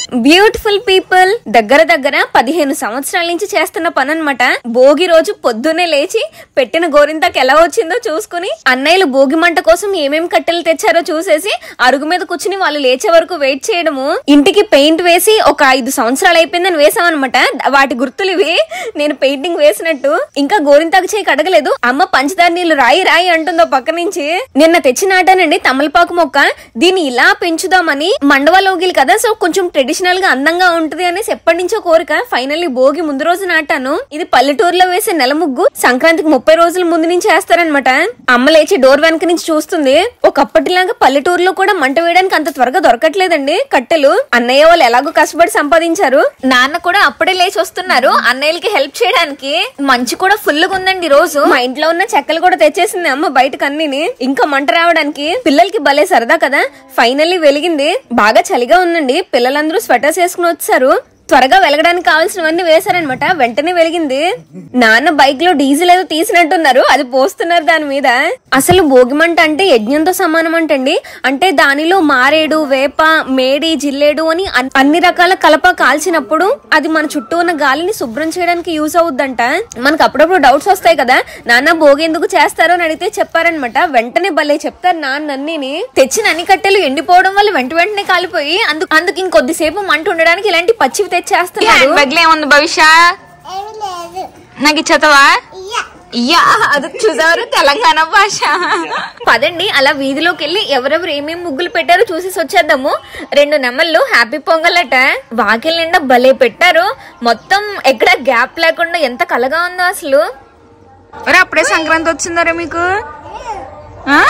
Beautiful people దగ్గర దగ్గర పదిహేను సంవత్సరాల నుంచి చేస్తున్న పని అనమాట భోగి రోజు పొద్దున్నే లేచి పెట్టిన గోరింతకి ఎలా వచ్చిందో చూసుకుని అన్నయ్యలు భోగి మంట కోసం ఏమేం కట్టెలు తెచ్చారో చూసేసి అరుగు మీద కూర్చుని వాళ్ళు లేచే వరకు వెయిట్ చేయడము ఇంటికి పెయింట్ వేసి ఒక ఐదు సంవత్సరాలు అయిపోయిందని వేసామన్నమాట వాటి గుర్తులు ఇవి నేను పెయింటింగ్ వేసినట్టు ఇంకా గోరింతాకు చేయి కడగలేదు అమ్మ పంచదార నీళ్లు రాయి రాయి అంటుందో పక్క నుంచి నిన్న తెచ్చి నాటానండి తమలపాకు మొక్క దీన్ని ఇలా పెంచుదామని మండవ లోగిలు కదా సో కొంచెం ట్రెడిషనల్ గా అందంగా ఉంటది అనేసి ఎప్పటి నుంచో కోరిక ఫైనల్లీ భోగి ముందు రోజు నాటాను ఇది పల్లెటూరులో వేసే నెల ముగ్గు సంక్రాంతికి ముప్పై రోజుల ముందు నుంచి వేస్తారనమాట అమ్మ లేచి డోర్ వెనక నుంచి చూస్తుంది ఒకప్పటిలాగా పల్లెటూరులో కూడా మంట వేయడానికి అంత త్వరగా దొరకట్లేదండి కట్టెలు అన్నయ్య వాళ్ళు ఎలాగో కష్టపడి సంపాదించారు నాన్న కూడా అప్పుడే లేచి వస్తున్నారు అన్నయ్యలకి హెల్ప్ చేయడానికి మంచి కూడా ఫుల్ గా ఉందండి ఈ రోజు మా ఇంట్లో ఉన్న చెక్కలు కూడా తెచ్చేసింది అమ్మ బయటకు అన్నిని ఇంకా మంట రావడానికి పిల్లలకి భలే సరదా కదా ఫైనల్లీ వెలిగింది బాగా చలిగా ఉందండి పిల్లలందరూ స్వెటర్స్ వేసుకుని వచ్చారు త్వరగా వెలగడానికి కావాల్సినవన్నీ వేశారనమాట వెంటనే వెలిగింది నాన్న బైక్ లో డీజిల్ ఏదో తీసినట్టున్నారు అది పోస్తున్నారు దాని మీద అసలు భోగిమంట అంటే యజ్ఞంతో సమానం అంటండి అంటే దానిలో మారేడు వేప మేడి జిల్లేడు అని అన్- అన్ని రకాల కలప కాల్చినప్పుడు అది మన చుట్టూ ఉన్న గాలిని శుభ్రం చేయడానికి యూజ్ అవుద్దంట మనకు అప్పుడప్పుడు డౌట్స్ వస్తాయి కదా నాన్న భోగి ఎందుకు చేస్తారో అని అడిగితే చెప్పారనమాట వెంటనే భలే చెప్తారు నాన్న అన్నిని తెచ్చిన అన్ని కట్టెలు ఎండిపోవడం వల్ల వెంట వెంటనే కాలిపోయి అందుకు అందుకు ఇంకొద్దిసేపు మంట ఉండడానికి ఇలాంటి పచ్చివి తెచ్చేస్తున్నారు హ్యాండ్ బ్యాగ్ లో ఏముంది భవిష్య ఏమి లేదు నాకు ఇచ్చేతావా ఇయ్య అయ్యా అది చూసారు తెలంగాణ భాష పదండి అలా వీధిలోకి వెళ్ళి ఎవరెవరు ఏమేం ముగ్గులు పెట్టారో చూసేసి వచ్చేద్దాము రెండు నెమళ్ళు హ్యాపీ పొంగల్ అట వాకిల్ నిండా భలే పెట్టారు మొత్తం ఎక్కడ గ్యాప్ లేకుండా ఎంత కలగా ఉందో అసలు ఒరే అప్పుడే సంక్రాంతి వచ్చిందరే మీకు ఆ,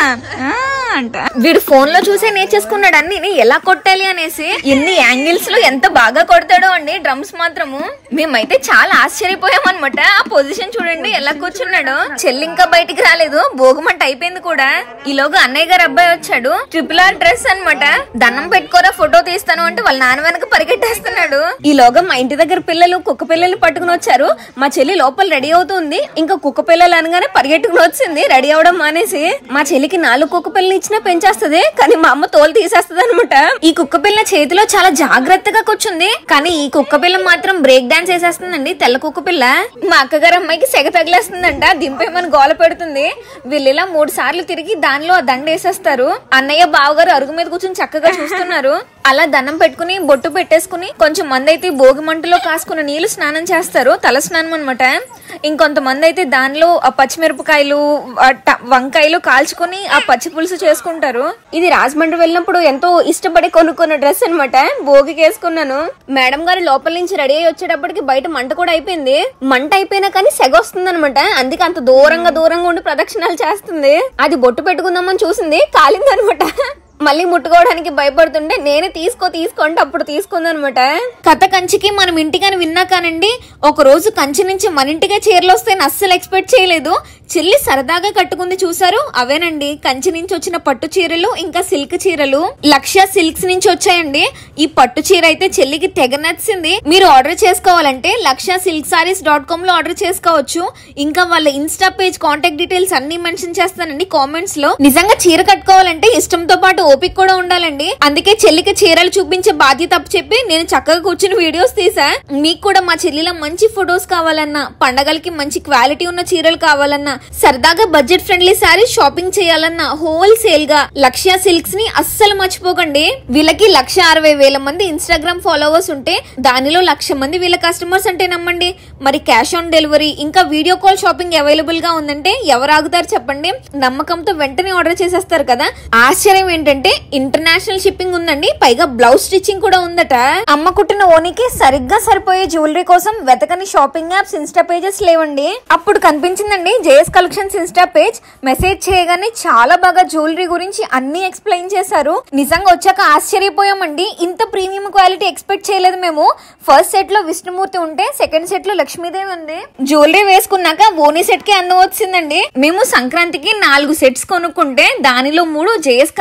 ఆ అంట వీడు ఫోన్ లో చూసే నేర్చేసుకున్నాడు అన్ని ఎలా కొట్టాలి అనేసి ఎన్ని యాంగిల్స్ లో ఎంత బాగా కొడతాడో అండి డ్రమ్స్ మాత్రము మేమైతే చాలా ఆశ్చర్యపోయాం అనమాట ఆ పొజిషన్ చూడండి ఎలా కూర్చున్నాడో చెల్లి ఇంకా బయటికి రాలేదు భోగమంట అయిపోయింది కూడా ఈలోగా అన్నయ్య గారు అబ్బాయి వచ్చాడు ట్రిపుల్ ఆర్ డ్రెస్ అన్నమాట దండం పెట్టుకోరా ఫోటో తీస్తాను అంటే వాళ్ళ నాన్న వెనక పరిగెట్టేస్తున్నాడు ఈలోగా మా ఇంటి దగ్గర పిల్లలు కుక్క పిల్లలు పట్టుకుని వచ్చారు మా చెల్లి లోపల రెడీ అవుతుంది ఇంకా కుక్క పిల్లలు అనగానే పరిగెట్టుకుని వచ్చింది రెడీ అవడం మానేసి మా చెల్లికి నాలుగు కుక్క పిల్లలు ఇచ్చినా పెంచేస్తది కానీ మా అమ్మ తోలు తీసేస్తది అనమాట ఈ కుక్క పిల్ల చేతిలో చాలా జాగ్రత్తగా కూర్చుంది కానీ ఈ కుక్క పిల్ల మాత్రం బ్రేక్ డాన్స్ వేసేస్తుందండి తెల్ల కుక్క పిల్ల మా అక్కగారు అమ్మాయికి సెగ తగిలేస్తుందంట దింపేమని గోల పెడుతుంది వీళ్ళు ఇలా మూడు సార్లు తిరిగి దానిలో ఆ దండ వేసేస్తారు అన్నయ్య బావగారు అరుగు మీద కూర్చొని చక్కగా చూస్తున్నారు అలా దండం పెట్టుకుని బొట్టు పెట్టేసుకుని కొంచెం మంది అయితే భోగి మంటలో కాసుకున్న నీళ్లు స్నానం చేస్తారు తల స్నానం అనమాట ఇంకొంతమంది అయితే దానిలో ఆ పచ్చిమిరపకాయలు ఆ ట- వంకాయలు కాల్చుకొని ఆ పచ్చి పులుసు చేసుకుంటారు ఇది రాజమండ్రి వెళ్ళినప్పుడు ఎంతో ఇష్టపడి కొనుక్కున్న డ్రెస్ అన్నమాట భోగికి వేసుకున్నాను మేడం గారు లోపల నుంచి రెడీ అయ్యి వచ్చేటప్పటికి బయట మంట కూడా అయిపోయింది మంట అయిపోయినా కానీ సెగ వస్తుంది అనమాట అందుకే అంత దూరంగా దూరంగా ఉండి ప్రదక్షిణాలు చేస్తుంది అది బొట్టు పెట్టుకుందామని చూసింది కాలిందనమాట మళ్ళీ ముట్టుకోవడానికి భయపడుతుంటే నేనే తీసుకో తీసుకోండి అప్పుడు తీసుకుందనమాట కథ కంచికి మనం ఇంటికని విన్నా కానండి ఒక రోజు కంచి నుంచి మన ఇంటికే చీరలు వస్తాయని అస్సలు ఎక్స్పెక్ట్ చేయలేదు చెల్లి సరదాగా కట్టుకుంది చూసారు అవేనండి కంచి నుంచి వచ్చిన పట్టు చీరలు ఇంకా సిల్క్ చీరలు లక్ష్య సిల్క్స్ నుంచి వచ్చాయండి ఈ పట్టు చీర అయితే చెల్లికి తెగ నచ్చింది మీరు ఆర్డర్ చేసుకోవాలంటే Lakshya silk sarees dot com లో ఆర్డర్ చేసుకోవచ్చు ఇంకా వాళ్ళ ఇన్స్టా పేజ్ కాంటాక్ట్ డీటెయిల్స్ అన్ని మెన్షన్ చేస్తానండి కామెంట్స్ లో నిజంగా చీర కట్టుకోవాలంటే ఇష్టంతో పాటు ఓపిక కూడా ఉండాలండి అందుకే చెల్లికి చీరలు చూపించే బాధ్యత అప్పు చెప్పి నేను చక్కగా కూర్చుని వీడియోస్ తీసా మీకు కూడా మా చెల్లిలో మంచి ఫొటోస్ కావాలన్నా పండగలకి మంచి క్వాలిటీ ఉన్న చీరలు కావాలన్నా సరదాగా బడ్జెట్ ఫ్రెండ్లీ శారీ షాపింగ్ చేయాలన్నా హోల్సేల్ గా లక్ష్య సిల్క్స్ ని అస్సలు మర్చిపోకండి వీళ్ళకి లక్ష అరవై వేల మంది ఇన్స్టాగ్రామ్ ఫాలోవర్స్ ఉంటే దానిలో లక్ష మంది వీళ్ళ కస్టమర్స్ అంటే నమ్మండి మరి క్యాష్ ఆన్ డెలివరీ ఇంకా వీడియో కాల్ షాపింగ్ అవైలబుల్ గా ఉందంటే ఎవరు ఆగుతారు చెప్పండి నమ్మకంతో వెంటనే ఆర్డర్ చేసేస్తారు కదా ఆశ్చర్యం ఏంటంటే ఇంటర్నేషనల్ షిప్పింగ్ ఉందండి పైగా బ్లౌజ్ స్టిచ్చింగ్ కూడా ఉందట అమ్మ కుట్టిన ఓనికి సరిగ్గా సరిపోయే జ్యువెలరీ కోసం వెతకని షాపింగ్ యాప్స్ ఇన్స్టా పేజెస్ లేవండి అప్పుడు కనిపించిందండి JS collections insta page message చేయగానే చాలా బాగా జ్యువెలరీ గురించి అన్ని ఎక్స్ప్లెయిన్ చేశారు నిజంగా వచ్చాక ఆశ్చర్యపోయామండి ఇంత ప్రీమియం క్వాలిటీ ఎక్స్పెక్ట్ చేయలేదు మేము ఫస్ట్ సెట్ లో విష్ణుమూర్తి ఉంటే సెకండ్ సెట్ లో లక్ష్మీదేవి ఉంది జ్యువెలరీ వేసుకున్నాక ఓనీ సెట్ కి అందం వచ్చిందండి మేము సంక్రాంతికి నాలుగు సెట్స్ కొనుక్కుంటే దానిలో మూడు జేఎస్ కలెక్షన్స్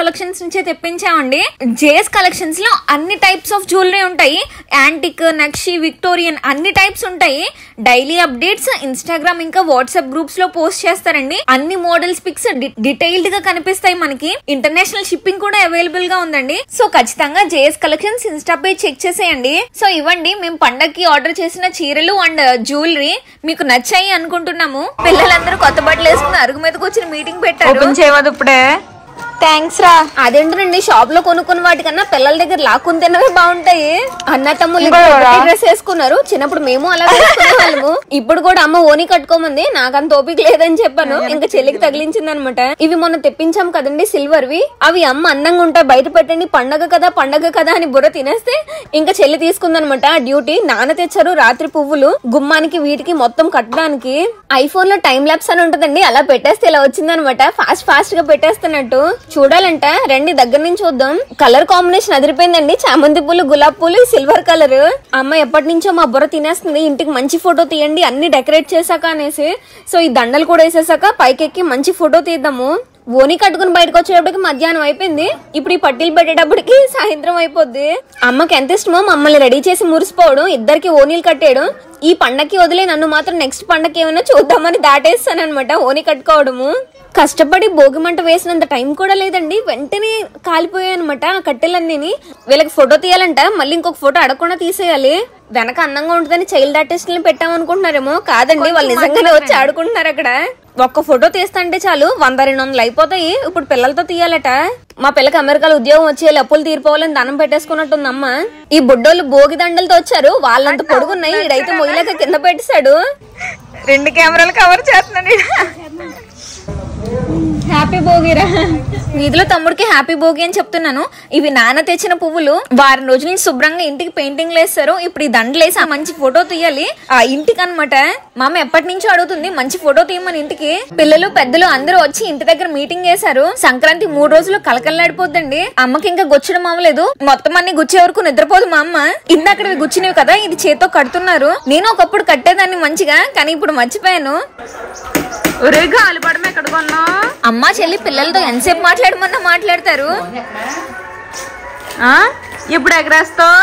నుంచే తెప్పించామండి జేఎస్ కలెక్షన్స్ లో అన్ని టైప్స్ ఆఫ్ జ్యువెలరీ ఉంటాయి యాంటిక్ నక్షి విక్టోరియన్ అన్ని టైప్స్ ఉంటాయి డైలీ అప్డేట్స్ ఇన్స్టాగ్రామ్ ఇంకా వాట్సాప్ గ్రూప్స్ లో పోస్ట్ చేస్తారండి అన్ని మోడల్స్ పిక్స్ డీటెయిల్డ్ గా కనిపిస్తాయి మనకి ఇంటర్నేషనల్ షిప్పింగ్ కూడా అవైలబుల్ గా ఉందండి సో ఖచ్చితంగా JS collections insta page check చేసేయండి సో ఇవ్వండి మేము పండక్కి ఆర్డర్ చేసిన చీరలు అండ్ జ్యువెలరీ మీకు నచ్చాయి అనుకుంటున్నాము పిల్లలందరూ కొత్త బట్టలు వేసుకుని అరుగు మీద కూర్చుని మీటింగ్ పెట్టారు ఓపెన్ చేయవద్దు ఇప్పుడే థ్యాంక్స్ రా అదేంటండి షాప్ లో కొనుక్కున్న వాటికన్నా పిల్లల దగ్గర లాక్కుని తినవే బాగుంటాయి అన్న తమ్ముళ్ళు ఇంకా ఎవరా? డ్రెస్ వేసుకున్నారు చిన్నప్పుడు మేము అలా వేసుకునే వాళ్ళము ఇప్పుడు కూడా అమ్మ ఓని కట్టుకోమంది నాకు అంత ఓపిక లేదని చెప్పాను ఇంకా చెల్లికి తగిలించింది అనమాట ఇవి మొన్న తెప్పించాం కదండి సిల్వర్ వి అవి అమ్మ అందంగా ఉంటాయి బయట పెట్టండి పండగ కదా పండగ కదా అని బుర్ర తినేస్తే ఇంకా చెల్లి తీసుకుందనమాట ఆ డ్యూటీ నాన్న తెచ్చారు రాత్రి పువ్వులు గుమ్మానికి వీటికి మొత్తం కట్టడానికి ఐఫోన్ లో టైం ల్యాప్స్ అని ఉంటదండి అలా పెట్టేస్తే ఇలా వచ్చిందనమాట ఫాస్ట్ ఫాస్ట్ గా పెట్టేస్తున్నట్టు చూడాలంట రండి దగ్గర నుంచి చూద్దాం కలర్ కాంబినేషన్ అదిరిపోయిందండి చామంతి పూలు గులాబ్ పూలు సిల్వర్ కలర్ అమ్మ ఎప్పటి నుంచో మా బుర్ర తినేస్తుంది ఇంటికి మంచి ఫోటో తీయండి అన్ని డెకరేట్ చేశాక అనేసి సో ఈ దండలు కూడా వేసేసాక పైకెక్కి మంచి ఫోటో తీద్దాము ఓని కట్టుకుని బయటకు వచ్చేటప్పటికి మధ్యాహ్నం అయిపోయింది ఇప్పుడు ఈ పట్టీలు పెట్టేటప్పటికి సాయంత్రం అయిపోద్ది అమ్మకి ఎంత ఇష్టమో మమ్మల్ని రెడీ చేసి మురిసిపోవడం ఇద్దరికి ఓనీలు కట్టేయడం ఈ పండక్కి వదిలే నన్ను మాత్రం నెక్స్ట్ పండక్కి ఏమైనా చూద్దామని దాటేస్తాను అనమాట ఓని కట్టుకోవడము కష్టపడి భోగి మంట వేసినంత టైం కూడా లేదండి వెంటనే కాలిపోయాయి అనమాట ఆ కట్టెలన్నీ వీళ్ళకి ఫోటో తీయాలంట మళ్ళీ ఇంకొక ఫోటో అడగకుండా తీసేయాలి వెనక అందంగా ఉంటుందని చైల్డ్ ఆర్టిస్టులను పెట్టామనుకుంటున్నారేమో కాదండి వాళ్ళు నిజంగానే వచ్చి ఆడుకుంటున్నారు అక్కడ ఒక్క ఫోటో తీస్తంటే చాలు వంద రెండు వందలు అయిపోతాయి ఇప్పుడు పిల్లలతో తీయాలట మా పిల్లకి అమెరికాలో ఉద్యోగం వచ్చి అప్పులు తీరిపోవాలని దండం పెట్టేసుకున్నట్టుందమ్మ ఈ బుడ్డోళ్ళు భోగి దండలతో వచ్చారు వాళ్ళంత పొడుగున్నాయి ఇడైతే మొయ్యలేక కింద పెట్టేశాడు రెండు కెమెరాలు కవర్ చేస్తున్నాడు హ్యాపీ భోగిరా వీధిలో తమ్ముడికి హ్యాపీ భోగి అని చెప్తున్నాను ఇవి నాన్న తెచ్చిన పువ్వులు వారం రోజుల నుంచి శుభ్రంగా ఇంటికి పెయింటింగ్ వేస్తారు ఇప్పుడు ఈ దండలు వేసి ఆ మంచి ఫోటో తీయాలి ఆ ఇంటికి అనమాట మామ ఎప్పటి నుంచో అడుగుతుంది మంచి ఫోటో తీయమని ఇంటికి పిల్లలు పెద్దలు అందరూ వచ్చి ఇంటి దగ్గర మీటింగ్ చేశారు సంక్రాంతి మూడు రోజులు కలకల్లాడిపోద్దండి అమ్మకి ఇంకా గుచ్చడం అవ్వలేదు మొత్తం అన్ని గుచ్చే వరకు నిద్రపోదు మా అమ్మ ఇందాక గుచ్చినవి కదా ఇది చేత్తో కడుతున్నారు నేను ఒకప్పుడు కట్టేదాన్ని మంచిగా కానీ ఇప్పుడు మర్చిపోయాను ఒరే గాలిపడం ఎక్కడ కొన్నా అమ్మా చెల్లి పిల్లలతో ఎంతసేపు మాట్లాడమన్నా మాట్లాడతారు ఇప్పుడు ఎగరేస్తావు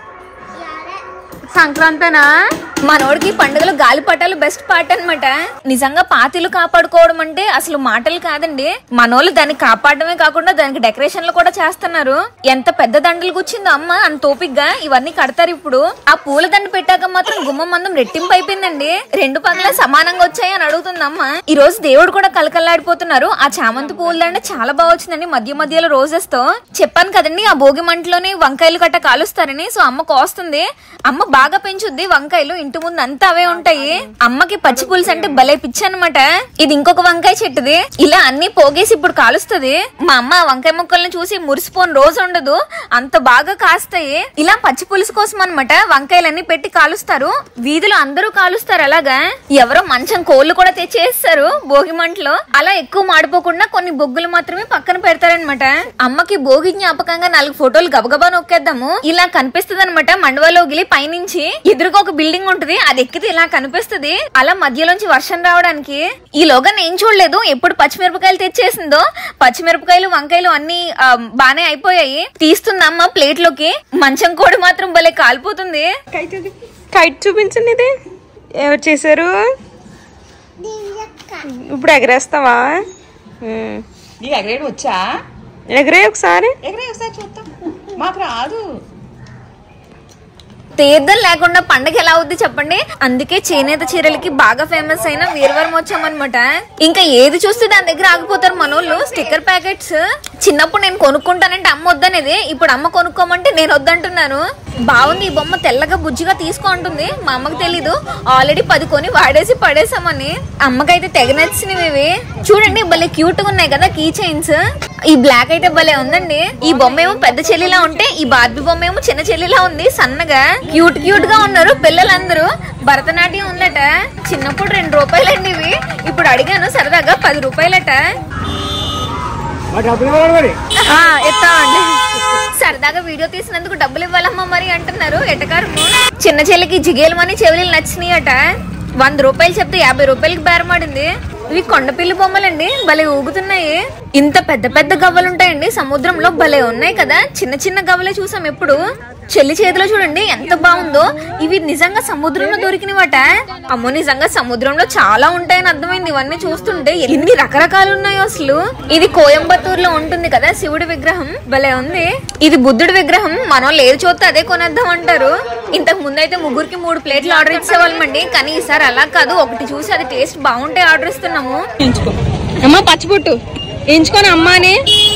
సంక్రాంతేనా మనోడికి పండుగలో గాలిపటాలు బెస్ట్ పార్ట్ అన్నమాట నిజంగా పాతిలు కాపాడుకోవడం అంటే అసలు మాటలు కాదండి మనోళ్ళు దాన్ని కాపాడమే కాకుండా దానికి డెకరేషన్లు కూడా చేస్తున్నారు ఎంత పెద్ద దండలు కూర్చిందో అమ్మ అంత ఓపిగ్గా ఇవన్నీ కడతారు ఇప్పుడు ఆ పూల దండ పెట్టాక మాత్రం గుమ్మం మందం రెట్టింపు అయిపోయిందండి రెండు పగల సమానంగా వచ్చాయి అని అడుగుతుంది అమ్మ ఈ రోజు దేవుడు కూడా కలకల్లాడిపోతున్నారు ఆ చామంతి పూల దండ చాలా బాగా వచ్చిందండి మధ్య మధ్యలో రోజెస్ తో చెప్పాను కదండి ఆ భోగి మంటలోనే వంకాయలు గట్ట కాలుస్తారని సో అమ్మ కోస్తుంది అమ్మ బాగా పెంచుద్ది వంకాయలు ఇంటి ముందు అంతా అవే ఉంటాయి అమ్మకి పచ్చి పులుసు అంటే భలే పిచ్చి అనమాట ఇది ఇంకొక వంకాయ చెట్టుది ఇలా అన్ని పోగేసి ఇప్పుడు కాలుస్తుంది మా అమ్మ ఆ వంకాయ ముక్కల్ని చూసి మురిసిపోని రోజు ఉండదు అంత బాగా కాస్తాయి ఇలా పచ్చి పులుసు కోసం అనమాట వంకాయలన్నీ పెట్టి కాలుస్తారు వీధిలో అందరూ కాలుస్తారు అలాగా ఎవరో మంచం కోళ్ళు కూడా తెచ్చేస్తారు భోగి మంటలో అలా ఎక్కువ మాడిపోకుండా కొన్ని బొగ్గులు మాత్రమే పక్కన పెడతారనమాట అమ్మకి భోగి జ్ఞాపకంగా నాలుగు ఫోటోలు గబగబా నొక్కేద్దాము ఇలా కనిపిస్తుంది అనమాట మండవలోగిలి పైనుంచి ఎదురుగా ఒక బిల్డింగ్ ఉంటుంది అది ఎక్కితే ఇలా కనిపిస్తుంది అలా మధ్యలోంచి వర్షం రావడానికి ఈలోగా నేను చూడలేదు ఎప్పుడు పచ్చిమిరపకాయలు తెచ్చేసిందో పచ్చిమిరపకాయలు వంకాయలు అన్ని ఆ, బానే అయిపోయాయి తీస్తుందమ్మ ప్లేట్ లోకి మంచం కోడి మాత్రం భలే కాలిపోతుంది కైట్ చూపించండి ఇది ఎవరు చేశారు ఇప్పుడు ఎగరేస్తావా ఉమ్. నీకు ఎగరేడు వచ్చా ఎగరే ఒకసారి ఎగరే ఒకసారి చూద్దాం మాకు రాదు తీర్థం లేకుండా పండగ ఎలా అవుద్ది చెప్పండి అందుకే చేనేత చీరలకి బాగా ఫేమస్ అయిన వీరవరం వచ్చామన్నమాట ఇంకా ఏది చూస్తే దాని దగ్గర ఆగిపోతారు మనోళ్ళు స్టిక్కర్ ప్యాకెట్స్ చిన్నప్పుడు నేను కొనుక్కుంటానంటే అమ్మ వద్దనేది ఇప్పుడు అమ్మ కొనుక్కోమంటే నేను వద్దంటున్నాను బాగుంది ఈ బొమ్మ తెల్లగా బుజ్జిగా తీసుకో అంటుంది మా అమ్మకి తెలీదు ఆల్రెడీ పది కొని వాడేసి పడేసామని అమ్మకైతే తెగ నచ్చినవి ఇవి చూడండి భలే క్యూట్ గా ఉన్నాయి కదా కీ చైన్స్ ఈ బ్లాక్ అయితే భలే ఉందండి ఈ బొమ్మ ఏమో పెద్ద చెల్లిలా ఉంటే ఈ బార్బీ బొమ్మ ఏమో చిన్న చెల్లిలా ఉంది సన్నగా క్యూట్ క్యూట్ గా ఉన్నారు పిల్లలందరూ భరతనాట్యం ఉందట చిన్నప్పుడు రెండు రూపాయలండి ఇవి ఇప్పుడు అడిగాను సరదాగా పది రూపాయలట ఆ, ఎత్తామండి సరదాగా వీడియో తీసినందుకు డబ్బులు ఇవ్వాలమ్మా మరి అంటున్నారు ఎటకారము చిన్న చెల్లికి జిగేలు మని చెవులు నచ్చినాయట వంద రూపాయలు చెప్తే యాభై రూపాయలకి బేరమాడింది ఇవి కొండపిల్లి బొమ్మలండి భలే ఊగుతున్నాయి ఇంత పెద్ద పెద్ద గవ్వలు ఉంటాయండి సముద్రంలో భలే ఉన్నాయి కదా చిన్న చిన్న గవ్వలే చూసాం ఎప్పుడు చెల్లి చేతిలో చూడండి ఎంత బాగుందో ఇవి నిజంగా సముద్రంలో దొరికినవట అమ్మో నిజంగా సముద్రంలో చాలా ఉంటాయని అర్థమైంది ఇవన్నీ చూస్తుంటే ఎన్ని రకరకాలు ఉన్నాయో అసలు ఇది కోయంబత్తూర్ లో ఉంటుంది కదా శివుడి విగ్రహం భలే ఉంది ఇది బుద్ధుడి విగ్రహం మనం లేదు చూస్తే అదే కొనేద్దాం అంటారు ఇంతకు ముందు అయితే ముగ్గురికి మూడు ప్లేట్లు ఆర్డర్ ఇచ్చేవాళ్ళమండి కానీ ఈసారి అలా కాదు ఒకటి చూసి అది టేస్ట్ బాగుంటే ఆర్డర్ ఇస్తున్నాము ఎంచుకో అమ్మ పచ్చిబొట్టు ఎంచుకొని అమ్మాని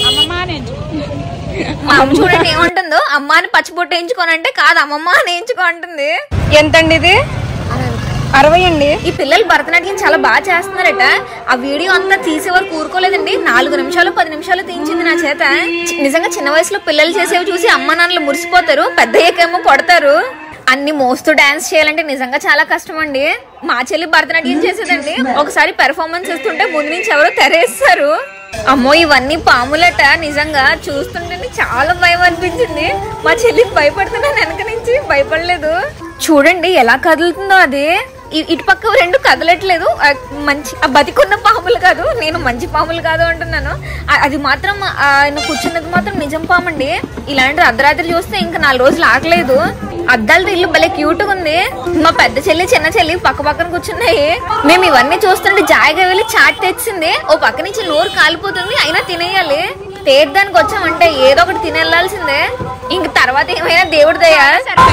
మా అమ్మ చూడండి ఏమంటుందో అమ్మాని పచ్చిబొట్టు వేయించుకోనంటే కాదు అమ్మమ్మ అని వేయించుకో అంటుంది ఎంతండి ఇది అరవై అండి ఈ పిల్లలు భరతనాట్యం చాలా బాగా చేస్తున్నారట ఆ వీడియో అంతా తీసే వరకు ఊరుకోలేదండి నాలుగు నిమిషాలు పది నిమిషాలు తీయించింది నా చేత చి- నిజంగా చిన్న వయసులో పిల్లలు చేసేవి చూసి అమ్మ నాన్నలు మురిసిపోతారు పెద్ద అయ్యాకేమో కొడతారు అన్ని మోస్తూ డాన్స్ చేయాలంటే నిజంగా చాలా కష్టం అండి మా చెల్లి భరతనాట్యం చేసేదండి ఒకసారి పెర్ఫార్మెన్స్ ఇస్తుంటే ముందు నుంచి ఎవరో తెరేస్తారు అమ్మో ఇవన్నీ పాములట నిజంగా చూస్తుంటేనే చాలా భయం అనిపించింది మా చెల్లి భయపడుతున్నాను వెనక నుంచి భయపడలేదు చూడండి ఎలా కదులుతుందో అది ఇ- ఇటు పక్క రెండు కదలట్లేదు ఆ మంచి ఆ బతికున్న పాములు కాదు నేను మంచి పాములు కాదు అంటున్నాను ఆ- అది మాత్రం ఆ ఆయన కూర్చున్నది మాత్రం నిజం పామండి ఇలాంటి అర్ధరాత్రి చూస్తే ఇంకా నాలుగు రోజులు ఆగలేదు అద్దాలతో ఇల్లు భలే క్యూట్ గా ఉంది మా పెద్ద చెల్లి చిన్న చెల్లి పక్క పక్కన కూర్చున్నాయి మేము ఇవన్నీ చూస్తుంటే జాయిగా వెళ్ళి చాట్ తెచ్చింది ఓ పక్క నుంచి నోరు కాలిపోతుంది అయినా తినేయాలి తీర్థానికి వచ్చామంటే ఏదో ఒకటి తినేళ్ళాల్సిందే ఇంక తర్వాత ఏమైనా దేవుడి దయా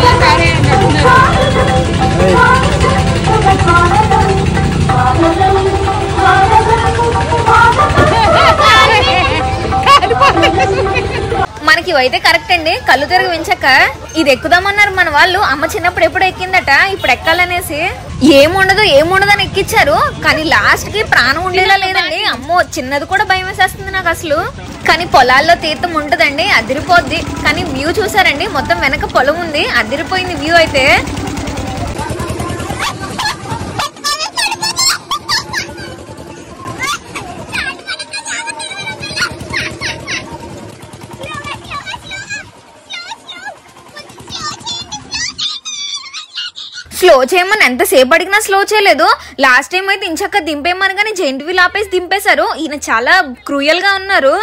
మనకి ఇవైతే కరెక్ట్ అండి కళ్ళు తిరిగి వించక ఇది ఎక్కుదామన్నారు మన వాళ్ళు అమ్మ చిన్నప్పుడు ఎప్పుడు ఎక్కిందట ఇప్పుడు ఎక్కాలనేసి ఏముండదు ఏముండదు అని ఎక్కిచ్చారు కానీ లాస్ట్ కి ప్రాణం ఉండేలా లేదండి అమ్మో చిన్నది కూడా భయం వేసేస్తుంది నాకు అసలు కానీ పొలాల్లో తీర్థం ఉంటదండి అదిరిపోద్ది కానీ వ్యూ చూసారండి మొత్తం వెనక పొలం ఉంది అదిరిపోయింది వ్యూ అయితే స్లో చేయమని ఎంతసేపు అడిగినా స్లో చేయలేదు లాస్ట్ టైం అయితే ఇంచక్క దింపేమని కానీ జెంట్ వీల్ ఆపేసి దింపేశారు ఈయన చాలా క్రూయల్ గా ఉన్నారు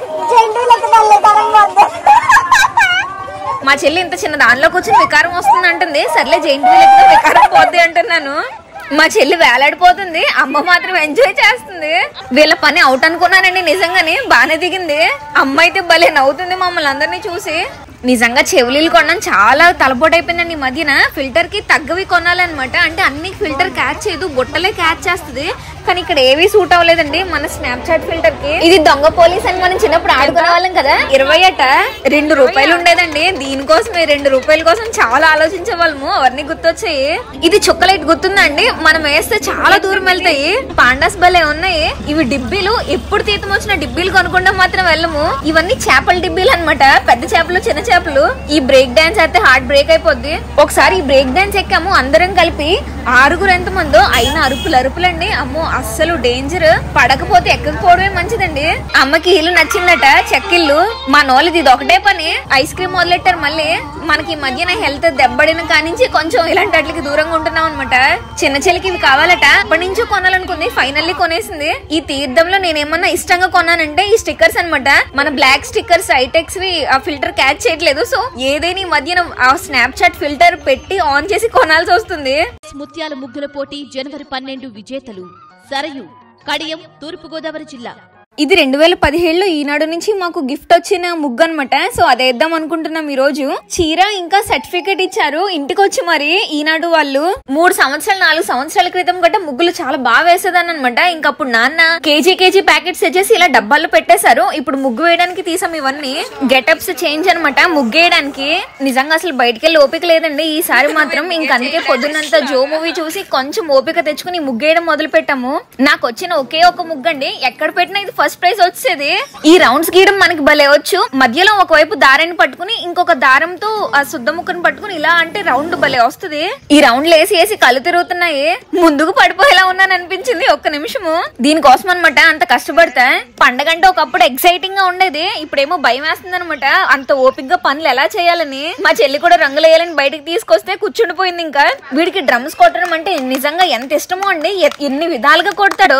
మా చెల్లి ఇంత చిన్న దానిలో కూర్చొని వికారం వస్తుంది అంటుంది సర్లే జెంట్ వీల్ ఎక్కితే వికారం పోద్ది అంటున్నాను మా చెల్లి వేలాడిపోతుంది అమ్మ మాత్రం ఎంజాయ్ చేస్తుంది వీళ్ళ పని అవుట్ అనుకున్నానండి నిజంగానే బాగానే దిగింది అమ్మ అయితే భలే నవ్వుతుంది మమ్మల్ని అందరినీ చూసి నిజంగా చెవులీలు కొనడం చాలా తలపోటు అయిపోయిందండి ఈ మధ్యన ఫిల్టర్ కి తగ్గవి కొనాలన్నమాట అంటే అన్ని ఫిల్టర్ క్యాచ్ చేయదు బుట్టలే క్యాచ్ చేస్తుంది కానీ ఇక్కడ ఏవి సూట్ అవ్వలేదండి మన స్నాప్ చాట్ ఫిల్టర్ కి ఇది దొంగ పోలీస్ అని మనం చిన్నప్పుడు ఆడుకునే వాళ్ళం కదా ఇరవై అట రెండు రూపాయలు ఉండేదండి దీనికోసమే రెండు రూపాయల కోసం చాలా ఆలోచించే వాళ్ళము అవన్నీ గుర్తొచ్చాయి ఇది చుక్కలైట్ గుర్తుందండి మనం వేస్తే చాలా దూరం వెళ్తాయి పాండాస్ భలే ఉన్నాయి ఇవి డిబ్బీలు ఎప్పుడు తీతం వచ్చిన డిబ్బీలు కొనుక్కుంటాం మాత్రం వెళ్ళము ఇవన్నీ చేపల డిబ్బీలు అన్నమాట పెద్ద చేపలు చిన్న చేపలు ఈ బ్రేక్ డాన్స్ అయితే హార్ట్ బ్రేక్ అయిపోద్ది ఒకసారి ఈ బ్రేక్ డాన్స్ ఎక్కాము అందరం కలిపి ఆరుగురు ఎంత మందో అయిన అరుపులు అరుపులండి అమ్మో అస్సలు డేంజర్ పడకపోతే ఎక్కకపోవడమే మంచిదండి అమ్మకి ఇల్లు నచ్చిందట చెక్కిల్లు మా నోళ్ళది ఇది ఒకటే పని ఐస్ క్రీమ్ మొదలెట్టారు మళ్ళీ మనకి ఈ మధ్యన హెల్త్ దెబ్బడిన కానించి కొంచెం ఇలాంటి వాటికి దూరంగా ఉంటున్నాం అనమాట చిన్న చెల్లికి ఇవి కావాలట అప్పటి నుంచో కొనాలనుకుంది ఫైనల్లీ కొనేసింది ఈ తీర్థంలో నేనేమన్నా ఇష్టంగా కొన్నానంటే ఈ స్టిక్కర్స్ అన్నమాట మన బ్లాక్ స్టిక్కర్స్ ఐటెక్స్ వి ఆ ఫిల్టర్ క్యాచ్ చేయట్లేదు సో ఏదైనా ఈ మధ్యన ఆ స్నాప్ చాట్ ఫిల్టర్ పెట్టి ఆన్ చేసి కొనాల్సి వస్తుంది ముత్యాల ముగ్గుల పోటీ జనవరి పన్నెండు విజేతలు సరయు కడియం తూర్పుగోదావరి జిల్లా ఇది రెండు వేల పదిహేడులో ఈనాడు నుంచి మాకు గిఫ్ట్ వచ్చిన ముగ్గు అనమాట సో అది వేద్దాం అనుకుంటున్నాం ఈ రోజు చీర ఇంకా సర్టిఫికేట్ ఇచ్చారు ఇంటికి వచ్చి మరి ఈనాడు వాళ్ళు మూడు సంవత్సరాలు నాలుగు సంవత్సరాల క్రితం గట్ట ముగ్గులు చాలా బాగా వేసేదాన్ని అనమాట ఇంకా అప్పుడు నాన్న కేజీ కేజీ ప్యాకెట్స్ తెచ్చేసి ఇలా డబ్బాల్లో పెట్టేశారు ఇప్పుడు ముగ్గు వేయడానికి తీసాం ఇవన్నీ గెటప్స్ చేంజ్ అనమాట ముగ్గు వేయడానికి నిజంగా అసలు బయటికి వెళ్ళి ఓపిక లేదండి ఈసారి మాత్రం ఇంక అందుకే పొద్దున్నంత జో మూవీ చూసి కొంచెం ఓపిక తెచ్చుకుని ముగ్గు వేయడం మొదలు పెట్టాము నాకు వచ్చిన ఒకే ఒక ముగ్గు అండి ఎక్కడ పెట్టినా ఇది ఫస్ట్ ప్రైజ్ వచ్చేది ఈ రౌండ్స్ గీయడం మనకి భలే వచ్చు మధ్యలో ఒకవైపు దారాన్ని పట్టుకుని ఇంకొక దారంతో ఆ శుద్ధ ముక్కను పట్టుకుని ఇలా అంటే రౌండ్ భలే వస్తుంది ఈ రౌండ్ లేసి వేసి కళ్ళు తిరుగుతున్నాయి ముందుకు పడిపోయేలా ఉన్నాను అనిపించింది ఒక్క నిమిషము దీనికోసం అనమాట అంత కష్టపడతా పండగంటే ఒకప్పుడు ఎక్సైటింగ్ గా ఉండేది ఇప్పుడేమో భయం వేస్తుంది అనమాట అంత ఓపిక్ గా పనులు ఎలా చేయాలని మా చెల్లి కూడా రంగులు వేయాలని బయటికి తీసుకొస్తే కూర్చుండిపోయింది ఇంకా వీడికి డ్రమ్స్ కొట్టడం అంటే నిజంగా ఎంత ఇష్టమో అండి ఎ- ఎన్ని విధాలుగా కొడతాడు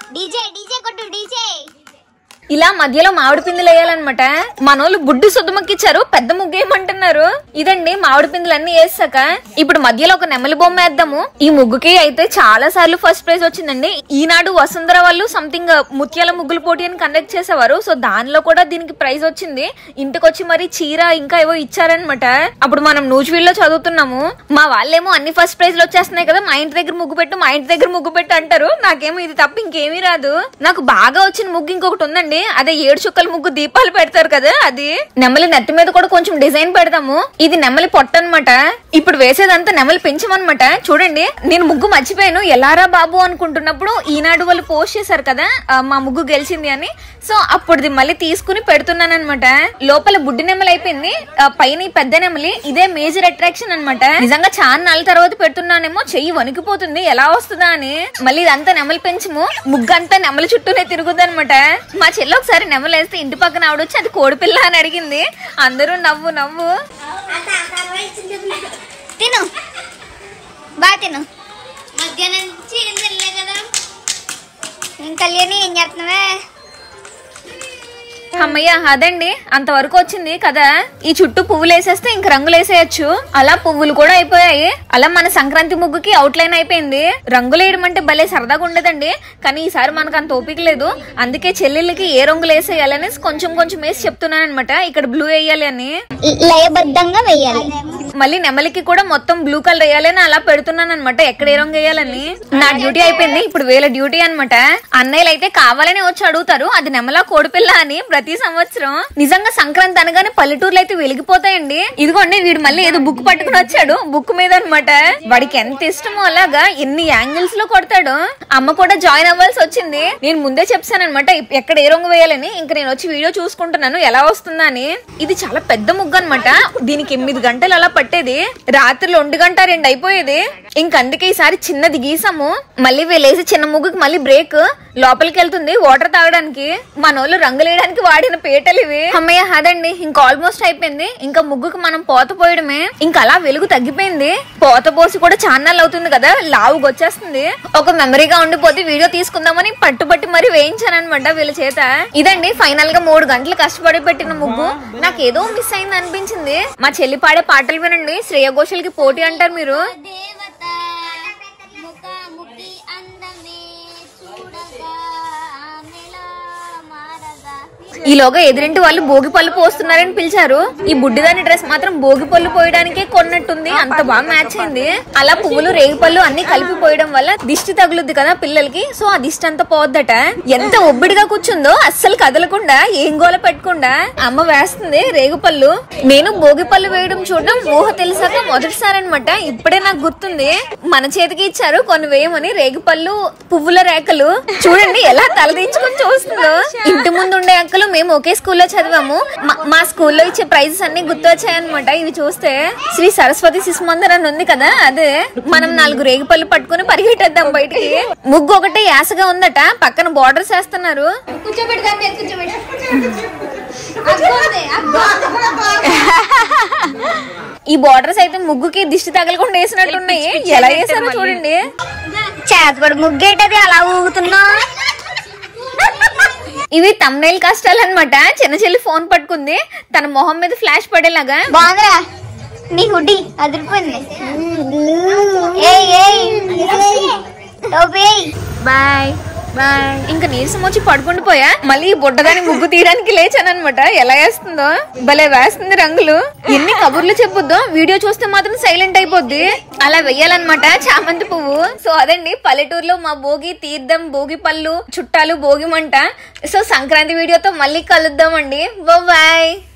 డీజే డీజే కొట్టు డీజే ఇలా మధ్యలో మామిడి పిందులు వేయాలన్నమాట మనోళ్ళు బుడ్డి సుద్దమక్కిచ్చారు పెద్ద ముగ్గు ఏమంటున్నారు ఇదండి మామిడి పిందులు అన్ని వేసాక ఇప్పుడు మధ్యలో ఒక నెమలి బొమ్మ వేద్దాము ఈ ముగ్గుకి అయితే చాలా సార్లు ఫస్ట్ ప్రైజ్ వచ్చిందండి ఈనాడు వసుంధర వాళ్ళు సంథింగ్ ముత్యాల ముగ్గుల పోటీ అని కండక్ట్ చేసేవారు సో దానిలో కూడా దీనికి ప్రైజ్ వచ్చింది ఇంటికి వచ్చి మరి చీర ఇంకా ఏవో ఇచ్చారనమాట అప్పుడు మనం నూజివీడ్ లో చదువుతున్నాము మా వాళ్ళేమో అన్ని ఫస్ట్ ప్రైజ్లు వచ్చేస్తున్నాయి కదా మా ఇంటి దగ్గర ముగ్గు పెట్టు మా ఇంటి దగ్గర ముగ్గు పెట్టు అంటారు నాకేమో ఇది తప్ప ఇంకేమీ రాదు నాకు బాగా వచ్చిన ముగ్గు ఇంకొకటి ఉందండి అదే ఏడు చుక్కల ముగ్గు దీపాలు పెడతారు కదా అది నెమలి నెత్తి మీద కూడా కొంచెం డిజైన్ పెడతాము ఇది నెమలి పొట్ట అనమాట ఇప్పుడు వేసేదంతా నెమలి పెంచమన్నమాట చూడండి నేను ముగ్గు మర్చిపోయాను ఎలారా బాబు అనుకుంటున్నప్పుడు ఈనాడు వాళ్ళు పోస్ట్ చేశారు కదా ఆ, మా ముగ్గు గెలిచింది అని సో అప్పుడుది మళ్ళీ తీసుకుని పెడుతున్నాను అనమాట లోపల బుడ్డి నెమలి అయిపోయింది ఆ, పైన ఈ పెద్ద నెమలి ఇదే మేజర్ అట్రాక్షన్ అన్నమాట నిజంగా చాలా నాళ్ళ తర్వాత పెడుతున్నానేమో చెయ్యి వణికిపోతుంది ఎలా వస్తుందా అని మళ్ళీ ఇదంతా నెమలి పెంచము ముగ్గంతా నెమలి చుట్టూనే తిరుగుద్ది అనమాట మా చెల్లి ఒకసారి నెమలి వేస్తే ఇంటి పక్కన ఆవిడొచ్చి అది కోడిపిల్ల అని అడిగింది అందరూ నవ్వు నవ్వు తిను బాగా తిను మధ్యాహ్నం నుంచి ఏం తినలే కదా ఏం కళ్యాణి ఏం చేస్తున్నావే అమ్మయ్య అదండి అంతవరకు వచ్చింది కదా ఈ చుట్టూ పువ్వులు వేసేస్తే ఇంక రంగులు వేసేయచ్చు అలా పువ్వులు కూడా అయిపోయాయి అలా మన సంక్రాంతి ముగ్గుకి అవుట్ లైన్ అయిపోయింది రంగులు వేయడం అంటే భలే సరదాగా ఉండదండి కానీ ఈసారి మనకు అంత ఓపిక లేదు అందుకే చెల్లెళ్ళకి ఏ రంగులు వేసేయాలని కొంచెం కొంచెం వేసి చెప్తున్నాను అనమాట ఇక్కడ బ్లూ వేయాలి అని లయబద్ధంగా వేయాలి మళ్ళీ నెమలికి కూడా మొత్తం బ్లూ కలర్ వేయాలని అలా పెడుతున్నాను అనమాట ఎక్కడ ఏ రంగు వేయాలని నా డ్యూటీ అయిపోయింది ఇప్పుడు వేల డ్యూటీ అన్నమాట అన్నయ్యలు అయితే కావాలని వచ్చి అడుగుతారు అది నెమల కోడిపిల్ల అని ప్రతి సంవత్సరం నిజంగా సంక్రాంతి అనగానే పల్లెటూర్లు అయితే వెలిగిపోతాయండి ఇదిగోండి వీడు మళ్ళీ ఏదో బుక్ పట్టుకుని వచ్చాడు బుక్ మీద అన్నమాట వాడికి ఎంత ఇష్టమో అలాగా ఎన్ని యాంగిల్స్ లో కొడతాడు అమ్మ కూడా జాయిన్ అవ్వాల్సి వచ్చింది నేను ముందే చెప్పాను అనమాట ఎక్కడ ఏ రంగు వేయాలని ఇంకా నేను వచ్చి వీడియో చూసుకుంటున్నాను ఎలా వస్తుందా అని ఇది చాలా పెద్ద ముగ్గు అన్నమాట దీనికి ఎనిమిది గంటలు అలా పట్టేది రాత్రులు ఒంటి గంట రెండు అయిపోయేది ఇంక అందుకే ఈసారి చిన్నది గీసాము మళ్ళీ వెళ్ళేసి చిన్న ముగ్గుకి మళ్ళీ బ్రేక్ లోపలికి వెళ్తుంది వాటర్ తాగడానికి మనోళ్ళు రంగులు వేయడానికి వాడిన పీటలు ఇవి అమ్మయ్య అదండి ఇంకా ఆల్మోస్ట్ అయిపోయింది ఇంకా ముగ్గుకి మనం పోత పోయడమే ఇంకా అలా వెలుగు తగ్గిపోయింది పోత పోసి కూడా చాన్నాళ్ళు అవుతుంది కదా లావుగా వచ్చేస్తుంది ఒక మెమరీగా ఉండిపోతే వీడియో తీసుకుందామని పట్టుబట్టి మరి వేయించాను అనమాట వీళ్ళ చేత ఇదండి ఫైనల్ గా మూడు గంటలు కష్టపడి పెట్టిన ముగ్గు నాకు ఏదో మిస్ అయింది అనిపించింది మా చెల్లి పాడే పాటలు వినండి శ్రేయ ఘోషల్కి పోటీ అంటారు మీరు దేవత ముఖాముఖి అందమే చూడగా ఆమెలా మారగా ఈలోగా ఎదురింటి వాళ్ళు భోగి పళ్ళు పోస్తున్నారని పిలిచారు ఈ బుడ్డిదాని డ్రెస్ మాత్రం భోగి పళ్ళు పోయడానికే కొన్నట్టుంది అంత బాగా మ్యాచ్ అయింది అలా పువ్వులు రేగి పళ్ళు అన్ని కలిపి పోయడం వల్ల దిష్టి తగులుద్ది కదా పిల్లలకి సో ఆ దిష్టి అంతా పోద్దట ఎంత ఒబ్బిడిగా కూర్చుందో అస్సలు కదలకుండా ఏం గోల పెట్టకుండా అమ్మ వేస్తుంది రేగు పళ్ళు నేను భోగి పళ్ళు వేయడం చూడడం ఊహ తెలిసాక మొదటిసారి అనమాట ఇప్పుడే నాకు గుర్తుంది మన చేతికి ఇచ్చారు కొన్ని వేయమని రేగి పళ్ళు పువ్వుల రేఖలు చూడండి ఎలా తలదించుకొని చూస్తుందో ఇంటి ముందు ఉండే అక్కలు మేము ఒకే స్కూల్లో చదివాము మా- మా స్కూల్లో ఇచ్చే ప్రైజెస్ అన్ని గుర్తొచ్చాయన్నమాట ఇవి చూస్తే శ్రీ సరస్వతి శిశుమందిర్ అని ఉంది కదా అదే మనం నాలుగు రేగిపళ్ళు పట్టుకుని పరిగెట్టేద్దాం బయటికి ముగ్గు ఒకటే యాసగా ఉందట పక్కన బార్డర్స్ వేస్తున్నారు కూర్చోబెడదాం మీద కూర్చోబెట్టు అగ్గో ఉంది, అగ్గో. ఈ బార్డర్స్ అయితే ముగ్గుకి దిష్టి తగలకుండా వేసినట్టున్నాయి ఎలా వేసారో చూడండి చేతపడి ముగ్గేటది అలా ఊగుతున్నా ఇవి తమ్నైల్ కష్టాలు అనమాట చిన్న చెల్లి ఫోన్ పట్టుకుంది తన మొహం మీద ఫ్లాష్ పడేలాగా బాగుందిరా నీ హుడ్డి అదిరిపోయింది ఏయ్ ఏయ్ టోపీ ఏయ్. బాయ్ బాయ్ ఇంకా నీరసం వచ్చి పడుకుండిపోయా మళ్ళీ ఈ బుడ్డదాని ముగ్గు తీయడానికి లేచానన్నమాట ఎలా వేస్తుందో భలే వేస్తుంది రంగులు ఎన్ని కబుర్లు చెప్పొద్దు వీడియో చూస్తే మాత్రం సైలెంట్ అయిపోద్ది అలా వెయ్యాలన్నమాట చామంతి పువ్వు సో అదండి పల్లెటూరులో మా భోగి తీర్థం భోగి పళ్ళు చుట్టాలు భోగి మంట సో సంక్రాంతి వీడియోతో మళ్ళీ కలుద్దామండి బాయ్